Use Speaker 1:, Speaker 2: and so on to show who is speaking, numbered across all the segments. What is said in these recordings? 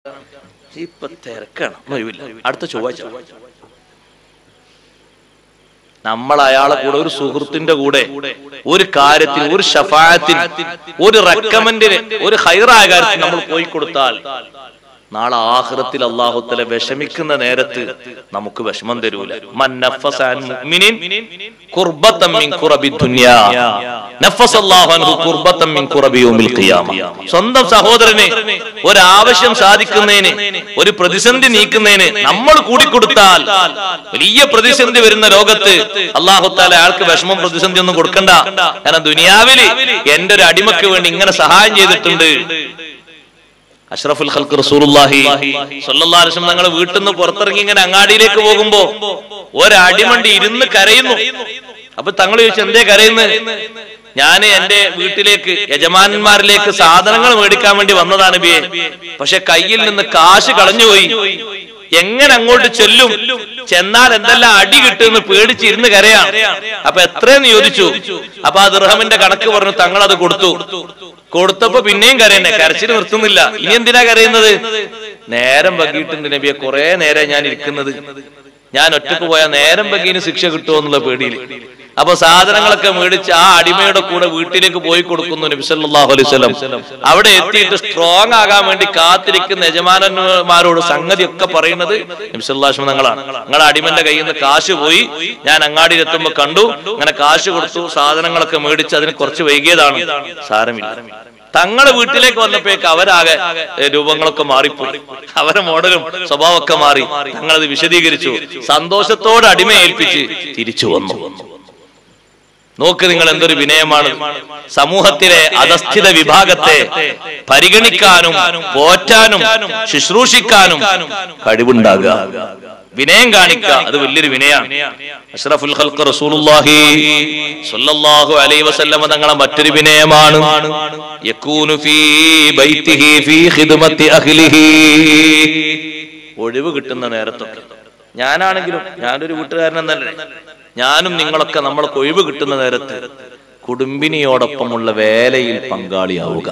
Speaker 1: ഇപ്പൊ തിരക്കാണ് ഒഴിവില്ല അടുത്ത ചൊവ്വാഴ്ച നമ്മൾ അയാളെ കൂടെ ഒരു സുഹൃത്തിന്റെ കൂടെ ഒരു കാര്യത്തിന് ഒരു ഷഫായത്തിന് ഒരു റെക്കമെന്റിന് ഒരു ഹൈറായ കാര്യത്തിന് നമ്മൾ പോയി കൊടുത്താൽ നാളെ ആഹ്റത്തിൽ അള്ളാഹുത്തല വിഷമിക്കുന്ന നേരത്ത് നമുക്ക് വിഷമം തരൂല മൻ നഫസ അൻ മുഅ്മിനിൻ ഖുർബത്തൻ മിൻ ഖുറബി ദുനിയാ നഫസ അല്ലാഹു അൻഹു ഖുർബത്തൻ മിൻ ഖുറബി യൗമിൽ ഖിയാമ സ്വന്തം സഹോദരന് ഒരു ആവശ്യം സാധിക്കുന്നതിന് ഒരു പ്രതിസന്ധി നീക്കുന്നതിന് നമ്മൾ കൂടിക്കൊടുത്താൽ വലിയ പ്രതിസന്ധി വരുന്ന ലോകത്ത് അള്ളാഹുത്താല അയാൾക്ക് വിഷമം പ്രതിസന്ധി ഒന്നും കൊടുക്കണ്ട കാരണം ദുനിയാവില് എന്റെ ഒരു അടിമക്ക് വേണ്ടി ഇങ്ങനെ സഹായം ചെയ്തിട്ടുണ്ട് അഷ്റഫുൽ ഖൽക്ക് റസൂലുള്ളാഹി സ്വല്ലല്ലാഹു അലൈഹി വസല്ലം ഞങ്ങൾ വീട്ടിൽ നിന്ന് പുറത്തിറങ്ങി ഇങ്ങനെ അങ്ങാടിയിലേക്ക് പോകുമ്പോ ഒരടിമണ്ടി ഇരുന്ന് കരയുന്നു അപ്പൊ തങ്ങൾ ചോദിച്ചു എന്തേ കരയുന്നത് ഞാൻ എന്റെ വീട്ടിലേക്ക് യജമാനന്മാരിലേക്ക് സാധനങ്ങൾ മേടിക്കാൻ വേണ്ടി വന്നതാണ് ബിയെ പക്ഷെ കയ്യിൽ നിന്ന് കാശ് കളഞ്ഞുപോയി എങ്ങനെ അങ്ങോട്ട് ചെല്ലും ചെന്നാൽ എന്തെല്ലാം അടി കിട്ടുമെന്ന് പേടിച്ചിരുന്ന് കരയാം അപ്പൊ എത്രയെന്ന് ചോദിച്ചു അപ്പൊ ആ ദൃഹമിന്റെ കണക്ക് പറഞ്ഞു തങ്ങൾ അത് കൊടുത്തു കൊടുത്തപ്പോ പിന്നെയും കരയന്നെ കരച്ചിൽ നിർത്തുന്നില്ല ഇനി എന്തിനാ കരയുന്നത് നേരം പകിയിട്ടുണ്ട് നബിയെ കുറെ നേരം ഞാൻ ഇരിക്കുന്നത് ഞാൻ ഒറ്റക്ക് പോയാൽ നേരം പകീന് ശിക്ഷ കിട്ടുമോ എന്നുള്ള പേടിയിൽ അപ്പൊ സാധനങ്ങളൊക്കെ മേടിച്ച് ആ അടിമയുടെ കൂടെ വീട്ടിലേക്ക് പോയി കൊടുക്കുന്നു നബി സല്ലല്ലാഹു അലൈഹി വസല്ലം അവിടെ എത്തിയിട്ട് സ്ട്രോങ് ആകാൻ വേണ്ടി കാത്തിരിക്കുന്ന യജമാനന്മാരോട് സംഗതി ഒക്കെ പറയുന്നത് നബി സല്ലല്ലാഹു അലൈഹി വസല്ലം നിങ്ങളാണ് നിങ്ങളുടെ അടിമന്റെ കയ്യിൽ നിന്ന് കാശ് പോയി ഞാൻ അങ്ങാടിയിൽ എത്തുമ്പോ കണ്ടു അങ്ങനെ കാശ് കൊടുത്തു സാധനങ്ങളൊക്കെ മേടിച്ച് അതിന് കുറച്ച് വൈകിയതാണ് സാരമില്ല തങ്ങളുടെ വീട്ടിലേക്ക് വന്നപ്പോഴേക്ക് അവരാകെ ഏ, രൂപങ്ങളൊക്കെ മാറിപ്പോയി അവരെ മോഡലും സ്വഭാവമൊക്കെ മാറി തങ്ങളത് വിശദീകരിച്ചു സന്തോഷത്തോടെ അടിമയെ ഏൽപ്പിച്ച് തിരിച്ചു വന്നു നോക്ക് നിങ്ങൾ എന്തൊരു വിനയമാണ് സമൂഹത്തിലെ അധസ്ഥിത വിഭാഗത്തെ പരിഗണിക്കാനും പോറ്റാനും ശുശ്രൂഷിക്കാനും കഴിവുണ്ടാകുക വിനയം കാണിക്കുക അത് വലിയൊരു വിനയാണ് അഷ്റഫുൽ ഖൽഖ് റസൂലുള്ളാഹി സ്വല്ലല്ലാഹു അലൈഹി വസല്ലമ തങ്ങളെ മറ്റൊരു വിനയമാണ് യകൂനു ഫീ ബൈത്തിഹി ഫീ ഖിദ്മത്തി അഹ്ലിഹി ഒഴിവ് കിട്ടുന്ന നേരത്തൊക്കെ ഞാനാണെങ്കിലും ഞാനൊരു വീട്ടുകാരൻ എന്നല്ലേ ഞാനും നിങ്ങളൊക്കെ നമ്മൾക്ക് ഒഴിവ് കിട്ടുന്ന നേരത്ത് കുടുംബിനിയോടൊപ്പമുള്ള വേലയിൽ പങ്കാളിയാവുക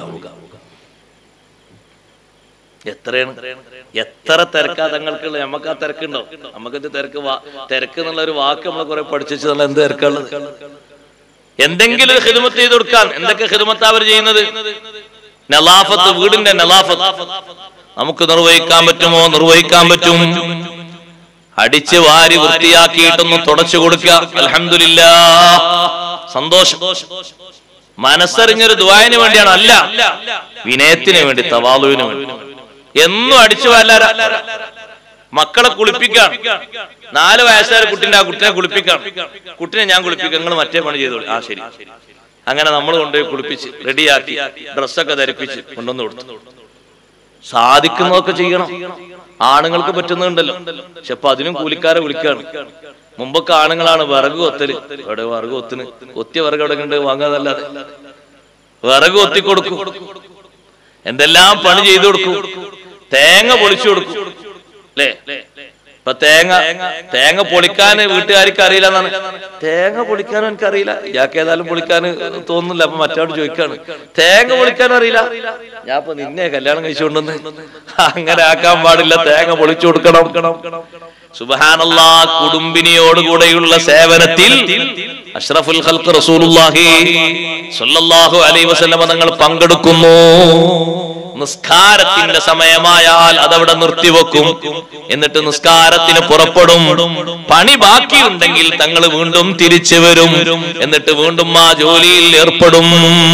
Speaker 1: എത്രയാണ് എത്ര തിരക്കാ തങ്ങൾക്കുള്ള നമുക്ക് ആ തിരക്കുണ്ടോ നമുക്കിത് തിരക്ക് വാ- തിരക്ക് എന്നുള്ള ഒരു വാക്ക് നമ്മൾ കുറെ പഠിച്ചു എന്നുള്ള എന്ത് തിരക്കുള്ളത് എന്തെങ്കിലും ഒരു ഹിദമത്ത് ചെയ്ത് കൊടുക്കാൻ എന്തൊക്കെ ഹിദമത്ത് അവർ ചെയ്യുന്നത് നലാഫത്ത് വീടിന്റെ നലാഫത്ത് നമുക്ക് നിർവഹിക്കാൻ പറ്റുമോ നിർവഹിക്കാൻ പറ്റും അടിച്ച് വാരി വൃത്തിയാക്കിയിട്ടൊന്ന് തുടച്ചു കൊടുക്കുക അൽഹംദുലില്ലാ സന്തോഷം മനസ്സറിഞ്ഞൊരു ദ്വായന് വേണ്ടിയാണ് അല്ല വിനയത്തിന് വേണ്ടി തവാലുവിന് വേണ്ടി എന്നും അടിച്ചു വല്ലാര മക്കളെ കുളിപ്പിക്കാൻ നാല് വയസ്സുകാർ കുട്ടിന്റെ ആ കുട്ടിനെ കുളിപ്പിക്കാൻ കുട്ടിനെ ഞാൻ കുളിപ്പിക്കാം നിങ്ങൾ മറ്റേ പണി ചെയ്തോളൂ ആ ശരി അങ്ങനെ നമ്മൾ കൊണ്ടുപോയി കുളിപ്പിച്ച് റെഡിയാക്കി ഡ്രസ്സൊക്കെ ധരിപ്പിച്ച് കൊണ്ടുവന്ന് കൊടുത്തു സാധിക്കുന്നതൊക്കെ ചെയ്യണം ആണുങ്ങൾക്ക് പറ്റുന്നുണ്ടല്ലോ പക്ഷെ അപ്പൊ അതിനും കൂലിക്കാരെ വിളിക്കാണ് മുമ്പൊക്കെ ആണുങ്ങളാണ് വിറക് കൊത്തല് ഇവിടെ വിറക് കൊത്തിന് കൊത്തിയ വിറക് അവിടെ ഉണ്ട് വാങ്ങാതല്ലാതെ വിറക് കൊത്തി കൊടുക്കും എന്തെല്ലാം പണി ചെയ്തു കൊടുക്കും തേങ്ങ പൊളിച്ചു കൊടുക്കും അല്ലേ ഇപ്പൊ തേങ്ങ തേങ്ങ പൊളിക്കാൻ വീട്ടുകാർക്ക് അറിയില്ല എന്നാണ് തേങ്ങ പൊളിക്കാനും എനിക്കറിയില്ല ഇയാൾക്ക് ഏതായാലും പൊളിക്കാൻ തോന്നുന്നില്ല അപ്പൊ മറ്റോട് ചോദിക്കാണ് തേങ്ങ പൊളിക്കാൻ അറിയില്ല ഞാൻ ഇപ്പൊ നിന്നെ കല്യാണം കഴിച്ചുകൊണ്ടെന്ന് അങ്ങനെ ആക്കാൻ പാടില്ല തേങ്ങ പൊളിച്ചു കൊടുക്കണം സുബഹാനല്ലാ കുടുംബിനിയോടുകൂടെയുള്ള സേവനത്തിൽ അഷ്റഫുൽ ഖൽഖ് റസൂലുള്ളാഹി സ്വല്ലല്ലാഹു അലൈഹി വസല്ലമ തങ്ങൾ പങ്കെടുക്കുന്നു നിസ്കാരത്തിന്റെ സമയമായാൽ അതവിടെ നിർത്തിവെക്കും എന്നിട്ട് നിസ്കാരത്തിന് പുറപ്പെടും പണി ബാക്കിയുണ്ടെങ്കിൽ തങ്ങൾ വീണ്ടും തിരിച്ചു വരും എന്നിട്ട് വീണ്ടും ആ ജോലിയിൽ ഏർപ്പെടും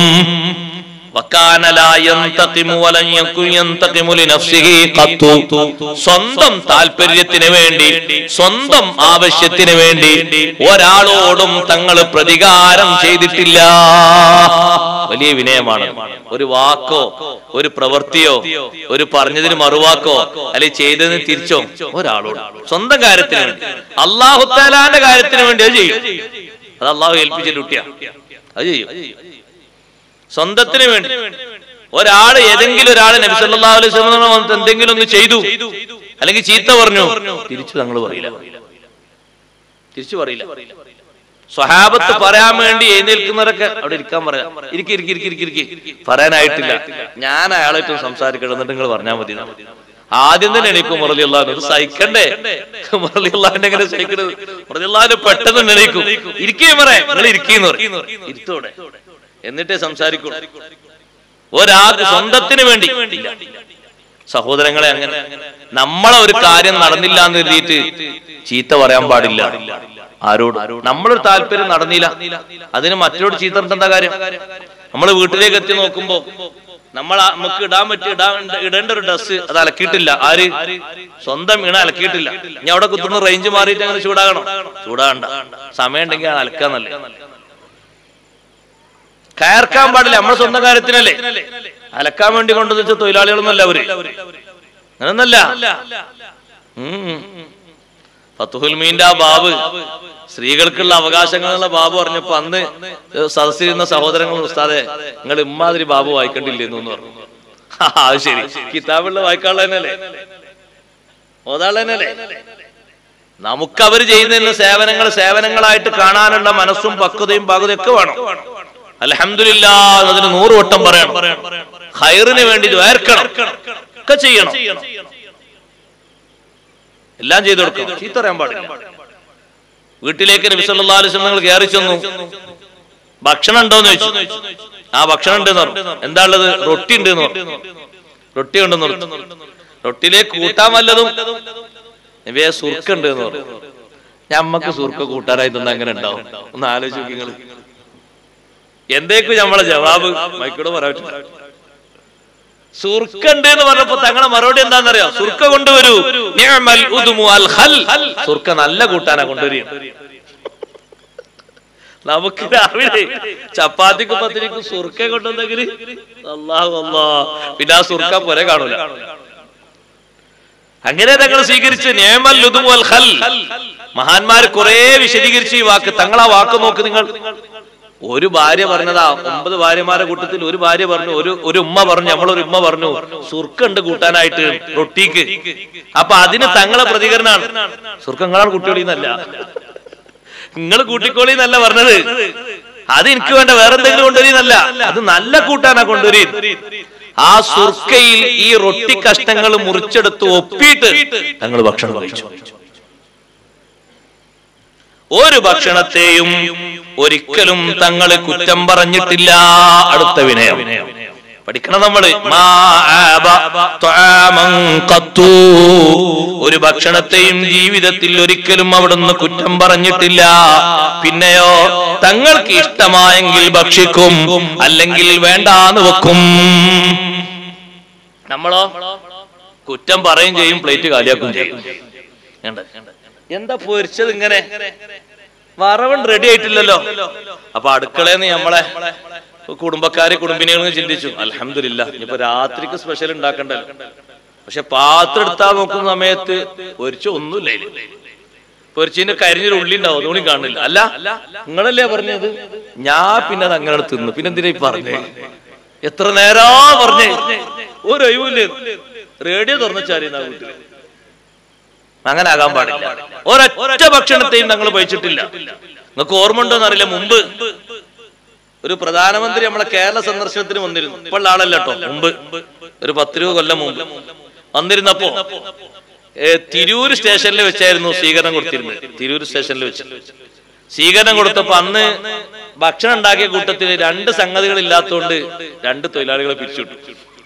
Speaker 1: വക്കാന ലാ യന്തഖിമു വലൻ യകുൻ യന്തഖിമു ലിനഫ്സിഹി ഖത്തു. സ്വന്തം താല്പര്യത്തിന് വേണ്ടി സ്വന്തം ആവശ്യത്തിന് വേണ്ടി ഒരാളോടും തങ്ങൾ പ്രതികാരം ചെയ്തിട്ടില്ല വലിയ വിനയമാണ് ഒരു വാക്കോ ഒരു പ്രവൃത്തിയോ ഒരു പറഞ്ഞതിന് മറുവാക്കോ അല്ലെങ്കിൽ ചെയ്തതിന് തിരിച്ചോ ഒരാളോട് സ്വന്തം കാര്യത്തിന് വേണ്ടി അള്ളാഹുത്താലാന്റെ കാര്യത്തിന് വേണ്ടി അത് ചെയ്യും അത് അള്ളാഹു ഏൽപ്പിച്ച ഡ്യൂട്ടിയാ അത് ചെയ്യും സ്വന്തത്തിന് വേണ്ടി ഒരാള് ഏതെങ്കിലും ഒരാള് നബി സല്ലല്ലാഹു അലൈഹി വസല്ലം വന്നിട്ട് എന്തെങ്കിലും ഒന്ന് ചെയ്തു അല്ലെങ്കിൽ ചീത്ത പറഞ്ഞു തിരിച്ചു തങ്ങൾ പറയില്ല തിരിച്ചു പറയില്ല സ്വഹാബത്ത് പറയാൻ വേണ്ടി എഴുന്നേൽക്കുന്നവരൊക്കെ അവിടെ ഇരിക്കാൻ പറയാം ഇരിക്കി ഇരിക്കി ഇരിക്കി ഇരിക്കി ഇരിക്കി പറയാനായിട്ടില്ല ഞാൻ അയാളായിട്ടും സംസാരിക്കണം എന്നിട്ട് നിങ്ങൾ പറഞ്ഞാൽ മതി ആദ്യം തന്നെ എണീക്കും മുറലിയുള്ള സഹിക്കണ്ടേ മുറലിയുള്ള എങ്ങനെ സഹിക്കണത് മുറലിയുള്ള പെട്ടെന്ന് എണീക്കും ഇരിക്കേ പറ നിങ്ങൾ ഇരിക്കുന്നു ഇരുത്തോടെ എന്നിട്ടേ സംസാരിക്കൂ ഒരാൾക്ക് സ്വന്തത്തിന് വേണ്ടി ഇല്ല. സഹോദരങ്ങളെ അങ്ങനെ നമ്മളെ ഒരു കാര്യം നടന്നില്ല എന്ന് കരുതിയിട്ട് ചീത്ത പറയാൻ പാടില്ല ആരോട് നമ്മളൊരു താല്പര്യം നടന്നില്ല അതിന് മറ്റൊരു ചീത്ത പറഞ്ഞിട്ട് എന്താ കാര്യം നമ്മൾ വീട്ടിലേക്ക് എത്തി നോക്കുമ്പോ നമ്മൾ ആ- നമുക്ക് ഇടാൻ പറ്റി ഇടാൻ ഇടേണ്ട ഒരു ഡ്രസ് അത് അലക്കിയിട്ടില്ല ആര് സ്വന്തം വീണ അലക്കിയിട്ടില്ല ഇനി അവിടെ കുത്തുന്ന റേഞ്ച് മാറിയിട്ട് അങ്ങനെ ചൂടാകണം ചൂടാകണ്ട സമയം ഉണ്ടെങ്കിൽ അത് അലക്കാന്നല്ലേ കയർക്കാൻ പാടില്ല നമ്മുടെ സ്വന്തം കാര്യത്തിനല്ലേ അലക്കാൻ വേണ്ടി കൊണ്ടുവന്ന് വെച്ച തൊഴിലാളികളൊന്നല്ല അവര് അങ്ങനൊന്നല്ല ഉം. ഫത്തുഹുൽ മീന്റെ ആ ബാബ് സ്ത്രീകൾക്കുള്ള അവകാശങ്ങളുള്ള ബാബു പറഞ്ഞപ്പോ അന്ന് സദസ്സിരുന്ന സഹോദരങ്ങൾ ഉസ്താദെ നിങ്ങൾ ഇമ്മാതിരി ബാബു വായിക്കണ്ടില്ലെന്നു എന്ന് പറഞ്ഞു ആ, അത് ശരി കിതാബുള്ള വായിക്കാനുള്ള തന്നെയല്ലേ ഓതാള തന്നെയല്ലേ നമുക്ക് അവർ ചെയ്യുന്ന സേവനങ്ങൾ സേവനങ്ങളായിട്ട് കാണാനുള്ള മനസ്സും പക്വതയും പാകതയും ഒക്കെ വേണം അലഹമില്ല അതിന് നൂറ് വട്ടം പറയണം ഹൈറിന് വേണ്ടി ദ്വേർക്കണം ഒക്കെ ചെയ്യണം എല്ലാം ചെയ്തു കൊടുക്കണം ചീത്ത പറയാൻ പാടില്ല വീട്ടിലേക്ക് നബി സല്ലല്ലാഹു അലൈഹി വസല്ലം കയറി ചെന്നു ഭക്ഷണം ഉണ്ടോന്ന് ചോദിച്ചു ആ ഭക്ഷണം ഉണ്ട് പറഞ്ഞു എന്താ ഉള്ളത് റൊട്ടി ഉണ്ട് എന്ന് പറഞ്ഞു റൊട്ടി ഉണ്ടെന്ന് പറഞ്ഞു റൊട്ടിയിലേക്ക് കൂട്ടാൻ വല്ലതും നബിയെ സുർക്ക ഉണ്ട് എന്ന് പറഞ്ഞു ഞമ്മക്ക് സുർക്ക കൂട്ടാനായി തന്നെ അങ്ങനെ ഉണ്ടാവും ഒന്ന് ആലോചിച്ച് നോക്കി നിങ്ങള് എന്തേക്കും നമ്മളെ ജവാബ് മൈക്കോട് പറയാൻ പറ്റില്ല സുർക്ക ഉണ്ട് എന്ന് പറഞ്ഞപ്പോ തങ്ങളെ മറുപടി എന്താണെന്നറിയാം സുർക്ക കൊണ്ടുവരൂ നിഅമൽ ഉദ്മു അൽ ഖൽ. സുർക്ക നല്ല കൂട്ടാനാ കൊണ്ടുവരിക നമുക്ക് രാവിലെ ചപ്പാത്തിക്കും പത്തിരിക്കും സുർക്ക കൊണ്ടുവന്നെങ്കിൽ അള്ളാഹു അല്ലാ പിന്നെ ആ സുർക്ക പുര കാണൂല അങ്ങനെ തങ്ങൾ സ്വീകരിച്ച് നിയമൽ ഉദ്മു അൽ ഖൽ. മഹാന്മാർ കുറെ വിശദീകരിച്ച് ഈ വാക്ക് തങ്ങൾ ആ വാക്ക് നോക്ക് നിങ്ങൾ ഒരു ഭാര്യ പറഞ്ഞതാ ഒമ്പത് ഭാര്യമാരുടെ കൂട്ടത്തിൽ ഒരു ഭാര്യ പറഞ്ഞു ഒരു ഒരു ഉമ്മ പറഞ്ഞു നമ്മളൊരു ഉമ്മ പറഞ്ഞു സുർക്കുണ്ട് കൂട്ടാനായിട്ട് റൊട്ടിക്ക് അപ്പൊ അതിന് തങ്ങളെ പ്രതികരണമാണ് സുർക്ക നിങ്ങളാണ് കുട്ടിയോളിന്നല്ല നിങ്ങൾ കൂട്ടിക്കോളി എന്നല്ല പറഞ്ഞത് അത് എനിക്ക് വേണ്ട വേറെ എന്തെങ്കിലും കൊണ്ടുവരീന്നല്ല അത് നല്ല കൂട്ടാനാ കൊണ്ടുവരീ ആ സുർക്കയിൽ ഈ റൊട്ടി കഷ്ണങ്ങൾ മുറിച്ചെടുത്ത് ഒപ്പിയിട്ട് തങ്ങൾ ഭക്ഷണം കഴിച്ചു ഒരു ഭക്ഷണത്തെയും ഒരിക്കലും തങ്ങള് കുറ്റം പറഞ്ഞിട്ടില്ല അടുത്ത വിനയം പഠിക്കണം നമ്മള് മാ ആബ ത്വആമൻ ഖത്തു. ഒരു ഭക്ഷണത്തെയും ജീവിതത്തിൽ ഒരിക്കലും അവിടുന്ന് കുറ്റം പറഞ്ഞിട്ടില്ല പിന്നെയോ തങ്ങൾക്ക് ഇഷ്ടമായെങ്കിൽ ഭക്ഷിക്കും അല്ലെങ്കിൽ വേണ്ടാന്ന് വെക്കും നമ്മളോ കുറ്റം പറയും ചെയ്യും പ്ലേറ്റ് കാലിയാക്കും ചെയ്യും കണ്ടോ? എന്താ പൊരിച്ചത് ഇങ്ങനെ വറവൻ റെഡി ആയിട്ടില്ലല്ലോ അപ്പൊ അടുക്കളയെന്ന് നമ്മളെ കുടുംബക്കാരെ കുടുംബിനികളും ചിന്തിച്ചു അലഹമില്ല ഇനിയിപ്പോ രാത്രിക്ക് സ്പെഷ്യൽ ഉണ്ടാക്കണ്ടല്ലോ പക്ഷെ പാത്രം എടുത്താൽ നോക്കുന്ന സമയത്ത് പൊരിച്ച ഒന്നുമില്ല ഇതില്. പൊരിച്ചതിന്റെ കരിഞ്ഞൊരു ഉള്ളി ഉണ്ടാവും അതുകൊണ്ട് കാണില്ല അല്ല നിങ്ങളല്ലേ പറഞ്ഞത് ഞാൻ പിന്നെ അത് അങ്ങനെ തിന്നു പിന്നെ എന്തിനാ ഈ പറഞ്ഞേ എത്ര നേരാ പറഞ്ഞേ ഒരു ഒഴിവില്ലേ റേഡിയോ തുറന്നുവെച്ചാൽ വീട്ടില് അങ്ങനെ ആകാൻ പാടില്ല ഒരൊറ്റ ഭക്ഷണത്തെയും ഞങ്ങൾ കഴിച്ചിട്ടില്ല നിങ്ങൾക്ക് ഓർമ്മ ഉണ്ടോന്ന് അറിയില്ല മുമ്പ് ഒരു പ്രധാനമന്ത്രി നമ്മളെ കേരള സന്ദർശനത്തിന് വന്നിരുന്നു ഇപ്പോൾ ആളല്ല കേട്ടോ മുമ്പ് ഒരു പത്തിരുപത് കൊല്ലം മുമ്പ് വന്നിരുന്നപ്പോ ഏ, തിരൂര് സ്റ്റേഷനിൽ വെച്ചായിരുന്നു സ്വീകരണം കൊടുത്തിരുന്നത് തിരൂര് സ്റ്റേഷനിൽ വെച്ച് സ്വീകരണം കൊടുത്തപ്പോ അന്ന് ഭക്ഷണം ഉണ്ടാക്കിയ കൂട്ടത്തിൽ രണ്ട് സംഗതികൾ ഇല്ലാത്തതുകൊണ്ട് രണ്ട് തൊഴിലാളികളെ പിരിച്ചുവിട്ടു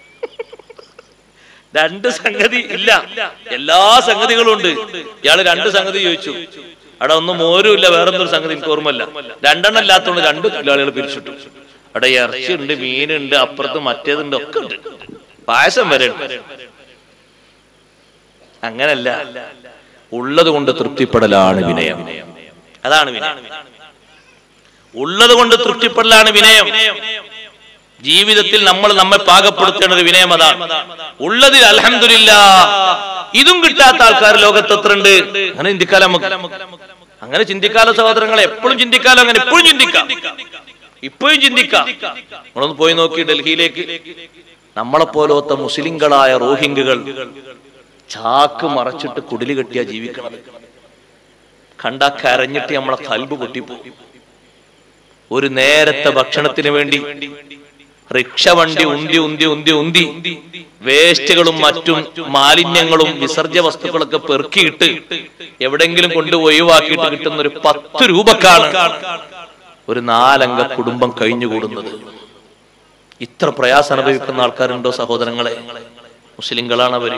Speaker 1: രണ്ട് സംഗതി ഇല്ല എല്ലാ സംഗതികളും ഉണ്ട് ഇയാള് രണ്ട് സംഗതി ചോദിച്ചു അവിടെ ഒന്നും മോരും ഇല്ല വേറൊന്നൊരു സംഗതി എനിക്ക് ഓർമ്മല്ല രണ്ടെണ്ണം ഇല്ലാത്തതുകൊണ്ട് രണ്ട് തൊഴിലാളികൾ പിരിച്ചിട്ടു അവിടെ ഇറച്ചിയുണ്ട് മീനുണ്ട് അപ്പുറത്ത് മറ്റേതുണ്ട് ഒക്കെ ഉണ്ട് പായസം വരെ ഉണ്ട് അങ്ങനല്ല ഉള്ളത് കൊണ്ട് തൃപ്തിപ്പെടലാണ് വിനയം അതാണ് വിനയം ഉള്ളത് കൊണ്ട് തൃപ്തിപ്പെടലാണ് വിനയം ജീവിതത്തിൽ നമ്മൾ നമ്മെ പാകപ്പെടുത്തേണ്ട ഒരു വിനയം അതാണ് ഉള്ളതിൽ അലഹമില്ല ഇതും കിട്ടാത്ത ആൾക്കാർ ലോകത്ത് എത്ര ഉണ്ട് അങ്ങനെ ചിന്തിക്കാലോ നമുക്ക് അങ്ങനെ ചിന്തിക്കാലോ സഹോദരങ്ങളെ എപ്പോഴും ചിന്തിക്കാലോ അങ്ങനെ എപ്പോഴും ചിന്തിക്കാം ഇപ്പോഴും ചിന്തിക്കാം നമ്മളൊന്ന് പോയി നോക്കി ഡൽഹിയിലേക്ക് നമ്മളെ പോലത്തെ മുസ്ലിങ്ങളായ റോഹിംഗുകൾ ചാക്ക് മറച്ചിട്ട് കുടില് കെട്ടിയാ ജീവിക്കണത് കണ്ടാ കരഞ്ഞിട്ട് നമ്മളെ കൽബ് പൊട്ടിപ്പോകും ഒരു നേരത്തെ ഭക്ഷണത്തിന് വേണ്ടി റിക്ഷ വണ്ടി ഉന്തി ഉന്തി ഉന്തി ഉന്തി വേസ്റ്റുകളും മറ്റും മാലിന്യങ്ങളും വിസർജ്യ വസ്തുക്കളൊക്കെ പെറുക്കിയിട്ട് എവിടെങ്കിലും കൊണ്ട് ഒഴിവാക്കിയിട്ട് കിട്ടുന്ന ഒരു പത്ത് രൂപക്കാണ് ഒരു നാലംഗ കുടുംബം കഴിഞ്ഞുകൂടുന്നത് ഇത്ര പ്രയാസം അനുഭവിക്കുന്ന ആൾക്കാരുണ്ടോ സഹോദരങ്ങളെ മുസ്ലിങ്ങളാണ് അവര്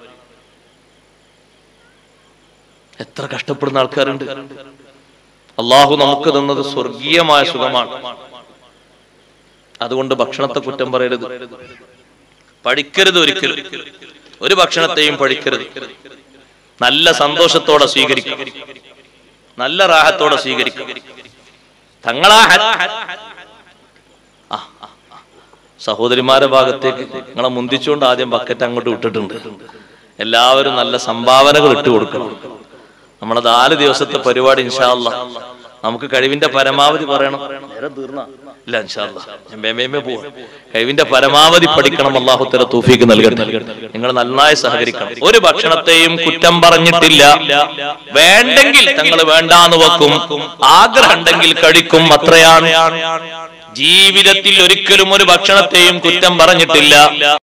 Speaker 1: എത്ര കഷ്ടപ്പെടുന്ന ആൾക്കാരുണ്ട് അള്ളാഹു നമുക്ക് തന്നത് സ്വർഗീയമായ സുഖമാണ് അതുകൊണ്ട് ഭക്ഷണത്തെ കുറ്റം പറയരുത് പഠിക്കരുത് ഒരിക്കലും ഒരു ഭക്ഷണത്തെയും പഠിക്കരുത് നല്ല സന്തോഷത്തോടെ സ്വീകരിക്കും നല്ല റാഹത്തോടെ സ്വീകരിക്കും തങ്ങളാ ഹ- ആ, ആ, ആ. സഹോദരിമാരെ ഭാഗത്തേക്ക് നിങ്ങളെ മുന്തിച്ചുകൊണ്ട് ആദ്യം ബക്കറ്റ് അങ്ങോട്ട് വിട്ടിട്ടുണ്ട് എല്ലാവരും നല്ല സംഭാവനകൾ ഇട്ട് കൊടുക്കണം നമ്മളെ നാല് ദിവസത്തെ പരിപാടി ഇൻഷാല്ല നമുക്ക് കഴിവിന്റെ പരമാവധി പറയണം നേരം തീർന്നാ? ഇല്ല ഇൻഷാല്ല ഞാൻ വേമേമേ പോവാ കഴിവിന്റെ പരമാവധി പഠിക്കണം അള്ളാഹുത്തര തൂഫീക്ക് നൽകട്ടെ നിങ്ങൾ നന്നായി സഹകരിക്കണം ഒരു ഭക്ഷണത്തെയും കുറ്റം പറഞ്ഞിട്ടില്ല വേണ്ടെങ്കിൽ തങ്ങൾ വേണ്ടാന്ന് വെക്കും ആഗ്രഹം ഉണ്ടെങ്കിൽ കഴിക്കും അത്രയാണ് ജീവിതത്തിൽ ഒരിക്കലും ഒരു ഭക്ഷണത്തെയും കുറ്റം പറഞ്ഞിട്ടില്ല